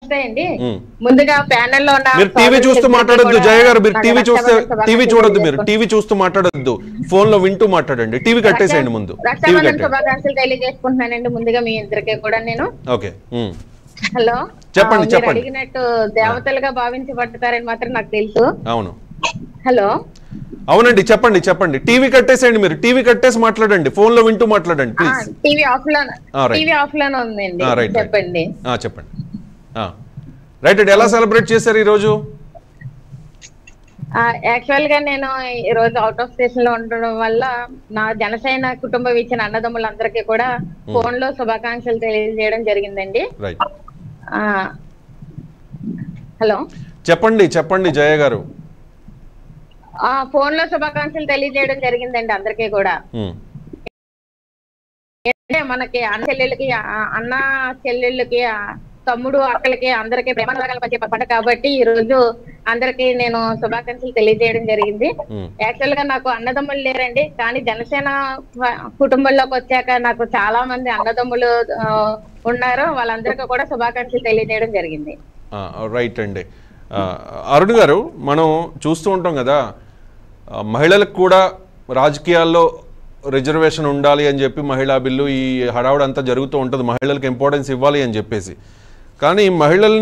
నమస్తే అండి ఉమ్. ముందుగా ప్యానెల్ లో ఉన్న మీరు టీవీ సోదరులు చూస్తూ ఇద్దరికీ మాట్లాడొద్దు కూడా జయ గారు మీరు నా టీవీ చూస్తే రక్షాబంధన టీవీ శుభాకాంక్షలు చూడొద్దు మీరు తెలియజేసుకుంటున్నాను. టీవీ చూస్తూ మాట్లాడొద్దు ఫోన్ లో వింటూ మాట్లాడండి టీవీ కట్టేసేయండి ముందు టీవీ రక్షాబంధన కట్టేయండి శుభాకాంక్షలు తెలియజేసుకుంటున్నానండి ముందుగా మీ ఇద్దరికీ కూడా నేను ఓకే ఉమ్. హలో చెప్పండి, ఆ, మీరు చెప్పండి. అడిగినట్టు దేవతలుగా భావించబడతారని మాత్రం నాకు తెలుసు అవును హలో అవునండి చెప్పండి చెప్పండి టీవీ కట్టేసేయండి మీరు టీవీ కట్టేసి మాట్లాడండి ఫోన్ లో వింటూ మాట్లాడండి ప్లీజ్ టీవీ ఆఫ్ లో ఆ, right. టీవీ ఆఫ్ లోనే ఉందండి ఆ, రైట్, రైట్. చెప్పండి ఆ, చెప్పండి ఆ. రైట్ అండి ఎలా సెలబ్రేట్ చేశారు ఈరోజు యాక్చువల్ గా నేను ఈ రోజు అవుట్ ఆఫ్ స్టేషన్ లో ఉండడం వల్ల నా జనసేన కుటుంబం ఇచ్చిన అన్నదమ్ములందరికీ కూడా ఫోన్ లో శుభాకాంక్షలు తెలియజేయడం జరిగిందండి రైట్ ఆ, హలో చెప్పండి చెప్పండి జయ గారు ఆ ఫోన్ లో శుభాకాంక్షలు తెలియజేయడం జరిగిందండి అందరికీ కూడా ఉమ్. అంటే మనకి అన్న చెల్లెళ్ళకి ఆ, అన్న చెల్లెళ్ళకి ఆ, తమ్ముడు అక్కలకి అందరికి ప్రేమానురాగాలు పంచే పంట కాబట్టి ఈ రోజు అందరికి నేను శుభాకాంక్షలు తెలియజేయడం జరిగింది ఉమ్. యాక్చువల్ గా నాకు అన్నదమ్ములు లేరండి కానీ జనసేన వ- కుటుంబంలోకి వచ్చాక నాకు చాలా మంది అన్నదమ్ములు ఆ, ఉన్నారు వాళ్ళందరికీ కూడా శుభాకాంక్షలు తెలియజేయడం జరిగింది ఆ, రైట్ అండి ఆ, అరుణ్ గారు మనం చూస్తూ ఉంటాం కదా ఆ, మహిళలకు కూడా రాజకీయాల్లో రిజర్వేషన్ ఉండాలి అని చెప్పి మహిళా బిల్లు ఈ హడావుడు అంతా జరుగుతూ ఉంటుంది మహిళలకు ఇంపార్టెన్స్ ఇవ్వాలి అని చెప్పేసి కానీ మహిళల్ని